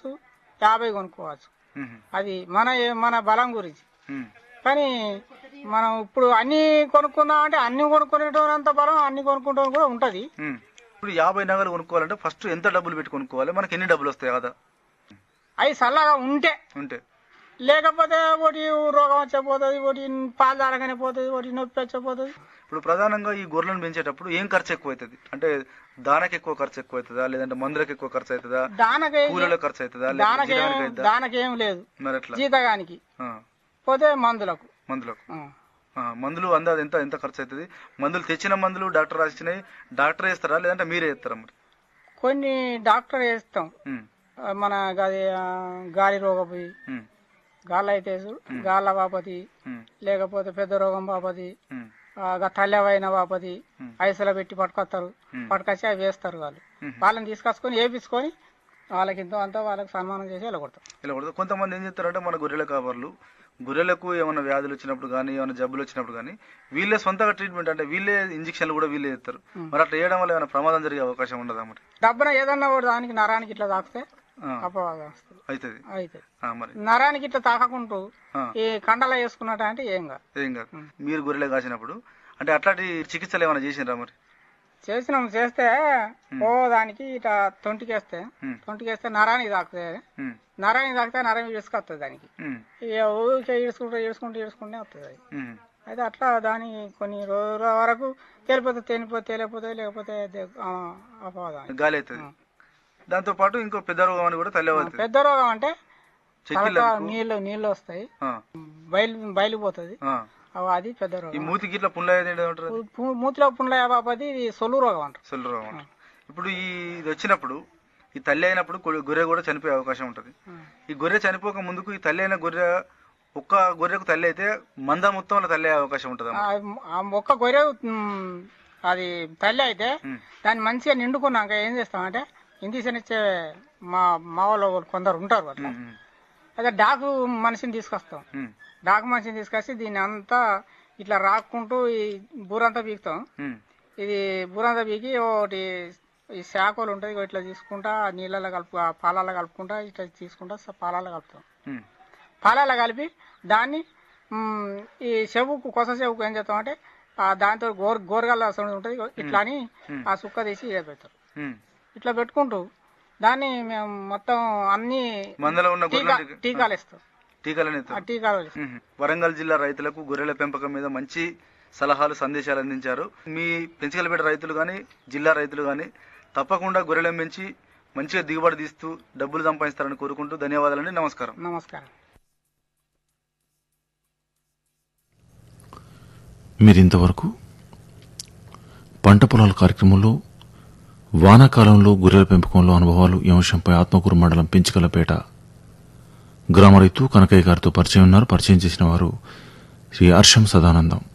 కొనుక్కోవచ్చు యాభై కొనుక్కోవచ్చు ఉమ్, అది మన మన బలం గురించి ఉమ్, కానీ మనం ఇప్పుడు అన్ని కొనుక్కుందాం అంటే అన్ని కొనుక్కునేటంత బలం అన్ని కొనుక్కుంటాం కూడా ఉంటది ఉమ్. ఇప్పుడు యాభై నగలు కొనుక్కోవాలంటే ఫస్ట్ ఎంత డబ్బులు పెట్టి కొనుక్కోవాలి మనకి ఎన్ని డబ్బులు వస్తాయి కదా అవి చల్లగా ఉంటే ఉంటే లేకపోతే ఒకటి రోగం వచ్చేపోతుంది ఒకటి పాలు తాగగానే పోతుంది ఒకటి నొప్పి వచ్చేపోతుంది ఇప్పుడు ప్రధానంగా ఈ గొర్రెలను పెంచేటప్పుడు ఏం ఖర్చు ఎక్కువ అవుతుంది అంటే దానకి ఎక్కువ ఖర్చు ఎక్కువ అవుతుందా లేదంటే మందులకు ఎక్కువ ఖర్చు అవుతుందా దానకే కూలీలకు ఖర్చు అవుతుందా లేకపోతే దానకేం జీతానికి అవుతుందా? దానకేం లేదు మరి ఎట్లా జీతగానికి ఆ, పోతే మందులకు మందులకు ఆ. ఆ, మందులు అందాది ఎంత ఎంత ఖర్చు అవుతుంది మందులు తెచ్చిన మందులు డాక్టర్ రాసిచ్చినాయి డాక్టర్ వేస్తారా లేదంటే మీరే వేస్తారా మరి కొన్ని డాక్టర్ వేస్తాం ఉమ్, ఆ, మన గది ఆ, గాలి రోగపోయి ఉమ్, గాలి అయితే చూడు, గాళ్ళ బాపతి ఉమ్, లేకపోతే పెద్ద రోగం బాపతి ఉమ్, ఆ, గా తల్లెవైన బాపతి ఉమ్. ఐసులో పెట్టి పట్టుకొస్తారు ఉమ్. పట్టుకొచ్చి అవి వేస్తారు వాళ్ళు ఉమ్. వాళ్ళని తీసుకొచ్చుకొని వేపించుకొని వాళ్ళకి ఇంతో అంతా వాళ్ళకి సన్మానం చేసి వెళ్ళగొడతాం ఇలా కూడా కొంతమంది ఏం చేస్తారంటే మన గొర్రెల కాపర్లు గొర్రెలకు ఏమైనా వ్యాధులు వచ్చినప్పుడు కానీ ఏమైనా జబ్బులు వచ్చినప్పుడు కానీ వీళ్ళే సొంతగా ట్రీట్మెంట్ అంటే వీళ్ళే ఇంజక్షన్లు కూడా వీళ్ళే ఇస్తారు మరి అట్లా చేయడం వల్ల ఏమైనా ప్రమాదం జరిగే అవకాశం ఉండదా మరి డబ్బున ఏదన్నా కూడా దానికి నరానికి ఇట్లా తాకితే ఆ, అపవాదం వస్తుంది అవుతుంది అయితే ఆ, మరి నరానికి ఇట్లా తాకకుంటూ ఆ, ఈ కండలో వేసుకున్నట్టు అంటే ఏం కాదు ఏం కాదు మీరు గొర్రెలు కాసినప్పుడు అంటే అట్లాంటి చికిత్సలు ఏమైనా చేసినరా మరి చేసినాం చేస్తే ఓ దానికి ఇట్లా తొంటికేస్తే ఉమ్, తొంటికేస్తే నరానికి తాకుతుంది ఉమ్, నరానికి తాకితే నరం ఇసుకొస్తుంది దానికి ఉమ్, ఇక ఊరికే ఈడ్చుకుంటూ ఈడ్చుకుంటూ ఈడ్చుకుంటే వస్తుంది అది ఉమ్, అయితే అట్లా దాని కొన్ని రోజుల వరకు తేలిపోతే తేలిపోతే తేలిపోతే లేకపోతే దే- ఆ, అపవాదం గాలి అవుతుంది దాంతో పాటు ఇంకో పెద్ద రోగం అని కూడా తల్లి అవుతుంది పెద్ద రోగం అంటే చెక్కిళ్ళ తలక నీళ్ళు నీళ్ళు వస్తాయి బయలు బయలుపోతుంది అవి అది పెద్ద ఈ రోగం మూతికి ఇట్లా పుండ్ల అయ్యేది ఏమంటారు అది? పు- మూతిలో పుండ్ల బాపది ఇది సొల్లు రోగం అంటారు సొల్లు రోగం అంటారు. ఇప్పుడు ఈ ఇది వచ్చినప్పుడు ఈ తల్లి అయినప్పుడు గొర్రె- గొర్రె కూడా చనిపోయే అవకాశం ఉంటుంది ఈ గొర్రె చనిపోక ముందుకు ఈ తల్లి అయిన గొర్రె ఒక్క గొర్రెకు తల్లి అయితే మంద మొత్తంలో తల్లి అయ్యే అవకాశం ఉంటుంది ఆ ఆ మొక్క గొర్రె ఉమ్, అది తల్లి అయితే దాన్ని మంచిగా నిండుకున్నాక ఏం చేస్తామంటే ఇంజక్షన్ ఇచ్చే మా మా వాళ్ళు కొందరు ఉంటారు అట్లా అయితే డాకు మనిషిని తీసుకొస్తాం డాకు మనిషిని తీసుకొచ్చి దీన్ని అంతా ఇట్లా రాక్కుంటూ ఈ బూరంతా పీకుతాం ఇది బూరంతా పీకి ఒకటి ఈ శాఖలు ఉంటుంది ఇట్లా తీసుకుంటా నీళ్ళలో కలుపు ఆ పాలలో కలుపుకుంటా ఇట్లా తీసుకుంటా స- పాలలో కలుపుతాం పాలలో కలిపి దాన్ని మ్, ఈ చెవుకు కొస చెవుకు ఏం చేస్తాం అంటే ఆ దాంతో గోర్ గోరగల్ల సౌండ్ ఉంటుంది ఇట్లా అని ఆ సుక్క తీసి ఇడ పెడతారు ఇట్లా పెట్టుకుంటూ దాన్ని మేము మొత్తం అన్ని మందలో ఉన్న టీకా గొర్రెలు టీకాలు ఇస్తాం టీకాలని ఆ టీకాలు ఇస్తాం మ్మ్. వరంగల్ జిల్లా రైతులకు గొర్రెల పెంపకం మీద మంచి సలహాలు సందేశాలు అందించారు మీ పెంచగలపేట రైతులు కానీ జిల్లా రైతులు కానీ తప్పకుండా గొర్రెలను పెంచి మంచిగా దిగుబడి తీస్తూ డబ్బులు సంపాదిస్తారని కోరుకుంటూ ధన్యవాదాలండి నమస్కారం నమస్కారం మీరింతవరకు పంట పొలాల కార్యక్రమంలో వానాకాలంలో గొర్రెల పెంపకంలో అనుభవాలు ఈ అంశంపై ఆత్మకూరు మండలం పెంచుకలపేట గ్రామ రైతు కనకయ్య గారితో పరిచయం ఉన్నారు పరిచయం చేసిన వారు శ్రీ హర్షం సదానందం